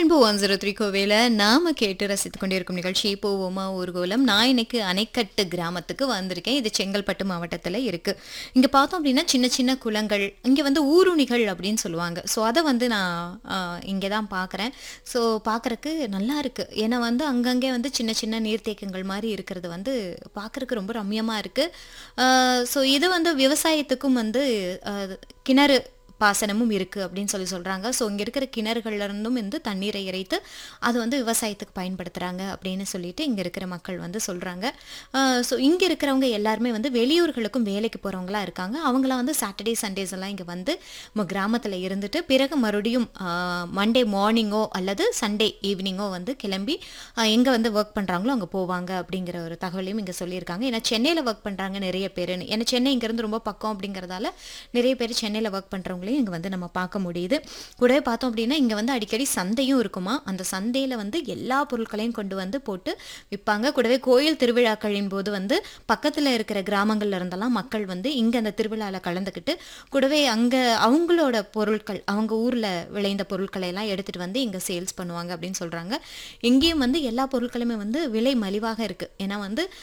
rainbow one zero three கோவையில் நாம கேட்டு ரசித்துக் கொண்டிருக்கும் நிகழ்ச்சி போவோமா ஊர்கோலம் நான் இன்னைக்கு அணைக்கட்டு கிராமத்துக்கு வந்திருக்கேன் இது செங்கல்பட்டு மாவட்டத்தில் இருக்கு இங்க பார்த்தோம் அப்படின்னா சின்ன சின்ன குளங்கள் இங்க வந்து ஊருணிகள் அப்படின்னு சொல்லுவாங்க ஸோ அதை வந்து நான் இங்கே தான் பார்க்குறேன் ஸோ பார்க்கறக்கு நல்லா இருக்கு ஏன்னா வந்து அங்கங்கே வந்து சின்ன சின்ன நீர்த்தேக்கங்கள் மாதிரி இருக்கிறது வந்து பார்க்கறக்கு ரொம்ப ரம்யமா இருக்கு ஸோ இது வந்து விவசாயத்துக்கும் வந்து அஹ், கிணறு பாசனமும் இருக்குது அப்படின்னு சொல்லி சொல்கிறாங்க ஸோ இங்கே இருக்கிற கிணறுகள்ல இருந்தும் வந்து தண்ணீரை இறைத்து அது வந்து விவசாயத்துக்கு பயன்படுத்துகிறாங்க அப்படின்னு சொல்லிட்டு இங்கே இருக்கிற மக்கள் வந்து சொல்கிறாங்க ஸோ இங்கே இருக்கிறவங்க எல்லாருமே வந்து வெளியூர்களுக்கும் வேலைக்கு போகிறவங்களா இருக்காங்க அவங்களாம் வந்து சாட்டர்டே சண்டேஸ் எல்லாம் இங்கே வந்து நம்ம கிராமத்தில் இருந்துட்டு பிறகு மறுபடியும் மண்டே மார்னிங்கோ அல்லது சண்டே ஈவினிங்கோ வந்து கிளம்பி எங்கே வந்து ஒர்க் பண்ணுறாங்களோ அங்கே போவாங்க அப்படிங்கிற ஒரு தகவலையும் இங்கே சொல்லியிருக்காங்க ஏன்னா சென்னையில் ஒர்க் பண்ணுறாங்க நிறைய பேர் ஏன்னா சென்னை இங்கேருந்து ரொம்ப பக்கம் அப்படிங்கிறதால நிறைய பேர் சென்னையில் ஒர்க் பண்ணுறவங்களையும் இங்கே வந்து நம்ம பார்க்க முடியுது கூடவே பார்த்தோம் அப்படின்னா இங்கே வந்து அடிக்கடி சந்தையும் இருக்குமா அந்த சந்தையில் வந்து எல்லா பொருட்களையும் கொண்டு வந்து போட்டு விற்பாங்க கூடவே கோயில் திருவிழாக்களின் போது வந்து பக்கத்தில் இருக்கிற கிராமங்கள்ல இருந்தெல்லாம் மக்கள் வந்து இங்கே அந்த திருவிழாவில் கலந்துக்கிட்டு கூடவே அங்கே அவங்களோட பொருட்கள் அவங்க ஊரில் விளைந்த பொருட்களை எல்லாம் எடுத்துகிட்டு வந்து இங்கே சேல்ஸ் பண்ணுவாங்க அப்படின்னு சொல்கிறாங்க இங்கேயும் வந்து எல்லா பொருட்களுமே வந்து விலை மலிவாக இருக்குது ஏன்னா வந்து